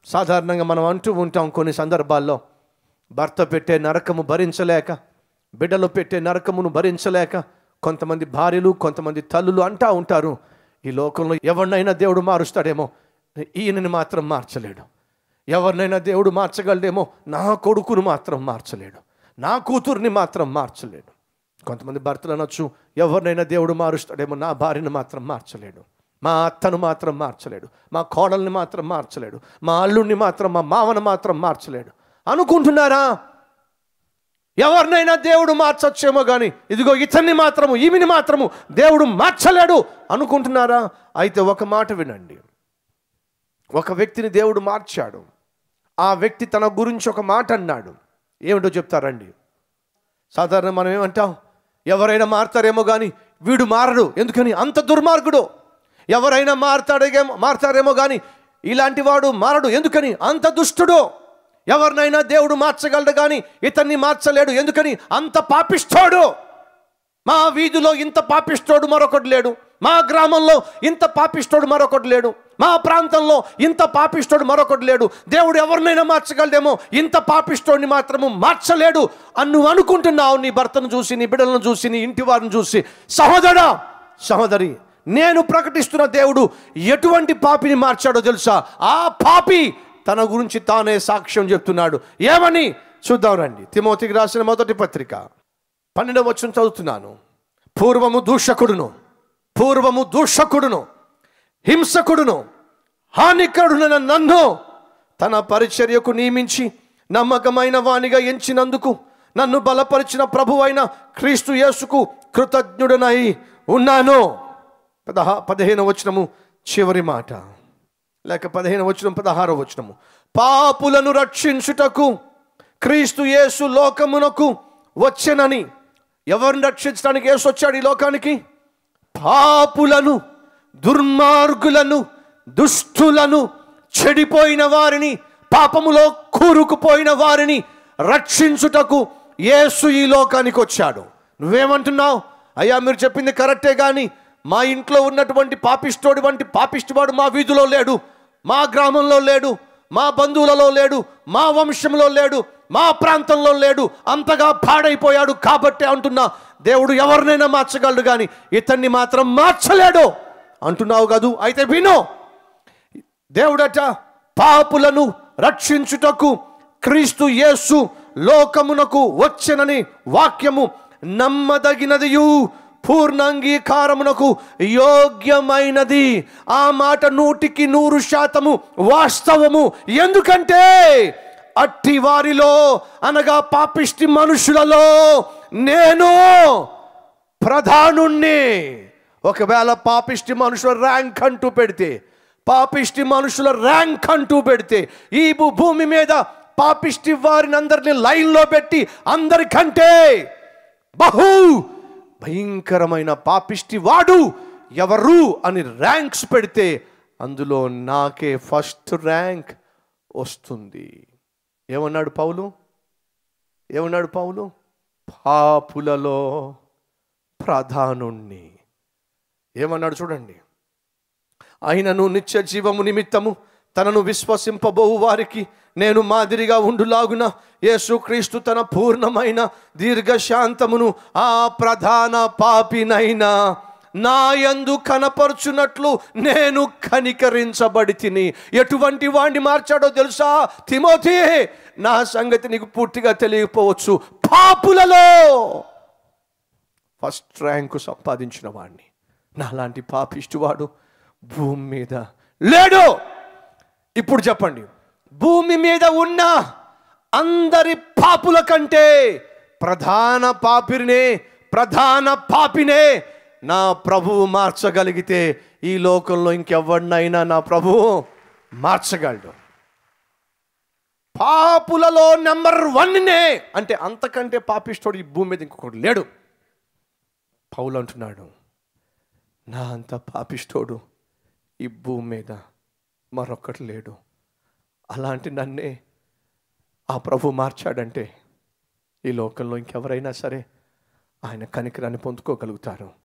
సాధారణంగా మనం అంటూ ఉంటాం కొన్ని సందర్భాల్లో భర్త పెట్టే నరకము భరించలేక బిడ్డలు పెట్టే నరకమును భరించలేక కొంతమంది భార్యలు కొంతమంది తల్లులు అంటా ఉంటారు ఈ లోకంలో ఎవరినైనా దేవుడు మారుస్తాడేమో ఈయనని మాత్రం మార్చలేడు ఎవరినైనా దేవుడు మార్చగలడేమో నా కొడుకును మాత్రం మార్చలేడు నా కూతుర్ని మాత్రం మార్చలేడు కొంతమంది భర్తలు అనొచ్చు ఎవరినైనా దేవుడు మారుస్తాడేమో నా భార్యను మాత్రం మార్చలేడు మా అత్తను మాత్రం మార్చలేడు మా కోడల్ని మాత్రం మార్చలేడు మా అల్లుడిని మాత్రం మా మావను మాత్రం మార్చలేడు అనుకుంటున్నారా ఎవరినైనా దేవుడు మార్చొచ్చేమో కానీ ఇదిగో ఇతన్ని మాత్రము ఈమెని మాత్రము దేవుడు మార్చలేడు అనుకుంటున్నారా అయితే ఒక మాట వినండి ఒక వ్యక్తిని దేవుడు మార్చాడు ఆ వ్యక్తి తన గురించి ఒక మాట అన్నాడు ఏమిటో చెప్తారండి సాధారణ మనం ఏమంటాం ఎవరైనా మారతారేమో కానీ వీడు మారడు ఎందుకని అంత దుర్మార్గుడు ఎవరైనా మారతాడేమో మారతారేమో కానీ ఇలాంటి వాడు మారడు ఎందుకని అంత దుష్టుడు ఎవరినైనా దేవుడు మార్చగలడు కానీ ఇతన్ని మార్చలేడు ఎందుకని అంత పాపిస్తోడు మా వీధిలో ఇంత పాపిస్తోడు మరొకటి లేడు మా గ్రామంలో ఇంత పాపిస్తోడు మరొకటి లేడు మా ప్రాంతంలో ఇంత పాపిస్తోడు మరొకటి లేడు దేవుడు ఎవరినైనా మార్చగలడేమో ఇంత పాపిస్తోడిని మాత్రము మార్చలేడు అని నువ్వు అనుకుంటున్నావు నీ భర్తను చూసి నీ బిడ్డలను చూసి నీ ఇంటి వారిని చూసి సహోదరా సహోదరి నేను ప్రకటిస్తున్న దేవుడు ఎటువంటి పాపిని మార్చాడో తెలుసా ఆ పాపి తన గురించి తానే సాక్ష్యం చెప్తున్నాడు ఏమని చూద్దాం రండి తిమోతికి రాసిన మొదటి పత్రిక పన్నెండవ వచ్చిన చదువుతున్నాను పూర్వము దూషకుడును పూర్వము దూషకుడును హింసకుడును హానికరుడైన నన్ను తన పరిచర్యకు నియమించి నమ్మకమైన వానిగా ఎంచినందుకు నన్ను బలపరిచిన ప్రభువైన క్రీస్తు యేసుకు కృతజ్ఞుడనై ఉన్నాను పదహా పదిహేను వచనము చివరి మాట లేక పదిహేను వచనం పదహారో వచనము పాపులను రక్షించుటకు క్రీస్తు యేసు లోకమునకు వచ్చెనని ఎవరిని రక్షించడానికి యేసు వచ్చాడు ఈ లోకానికి పాపులను దుర్మార్గులను దుష్టులను చెడిపోయిన వారిని పాపములో కూరుకుపోయిన వారిని రక్షించుటకు యేసు ఈ లోకానికి వచ్చాడు నువ్వేమంటున్నావు అయ్యా మీరు చెప్పింది కరెక్టే కానీ మా ఇంట్లో ఉన్నటువంటి పాపిష్టోడి వంటి పాపిష్టివాడు మా వీధిలో లేడు మా గ్రామంలో లేడు మా బంధువులలో లేడు మా వంశంలో లేడు మా ప్రాంతంలో లేడు అంతగా పాడైపోయాడు కాబట్టి అంటున్నా దేవుడు ఎవరినైనా మార్చగలడు కానీ ఇతన్ని మాత్రం మార్చలేడు అంటున్నావు కదూ అయితే విను దేవుడట పాపులను రక్షించుటకు క్రీస్తు యేసు లోకమునకు వచ్చెనని వాక్యము నమ్మదగినదియు పూర్ణాంగీకారమునకు యోగ్యమైనది ఆ మాట నూటికి నూరు శాతము వాస్తవము ఎందుకంటే అట్టి వారిలో అనగా పాపిష్టి మనుషులలో నేను ప్రధానుణ్ణి ఒకవేళ పాపిష్టి మనుషుల ర్యాంక్ అంటూ పెడితే పాపిష్టి మనుషుల ర్యాంక్ అంటూ పెడితే ఈ భూ- భూమి మీద పాపిష్టి వారిని అందరిని లైన్లో పెట్టి అందరికంటే బహు భయంకరమైన పాపిష్టి వాడు ఎవరు అని ర్యాంక్స్ పెడితే అందులో నాకే ఫస్ట్ ర్యాంక్ వస్తుంది ఏమన్నాడు పౌలు ఏమన్నాడు పౌలు పాపులలో ప్రధానుణ్ణి ఏమన్నాడు చూడండి ఆయనను నిత్య జీవము నిమిత్తము తనను విశ్వసింపబోవు వారికి నేను మాదిరిగా ఉండులాగున యేసుక్రీస్తు తన పూర్ణమైన దీర్ఘశాంతమును ఆ ప్రధాన పాపినైనా నా యందు కనపరుచున్నట్లు నేను కనికరించబడి తిని ఎటువంటి వాణ్ణి మార్చాడో తెలుసా తిమోతి నా సంగతి నీకు పూర్తిగా తెలియకపోవచ్చు పాపులలో ఫస్ట్ ర్యాంకు సంపాదించిన వాడిని నాలాంటి పాపిష్టివాడు భూమి మీద లేడు ఇప్పుడు చెప్పండి భూమి మీద ఉన్న అందరి పాపుల కంటే ప్రధాన పాపినే ప్రధాన పాపినే నా ప్రభువు మార్చగలిగితే ఈ లోకంలో ఇంకెవరినైనా నా ప్రభువు మార్చగలడు పాపులలో నెంబర్ వన్నే అంటే అంతకంటే పాపిష్టోడు ఈ భూమి మీద ఇంకొకటి లేడు పౌలు అంటున్నాడు నా అంత పాపిష్టోడు ఈ భూమి మీద మరొకటి లేడు అలాంటి నన్నే ఆ ప్రభు మార్చాడంటే ఈ లోకంలో ఇంకెవరైనా సరే ఆయన కనికరాన్ని పొందుకోగలుగుతారు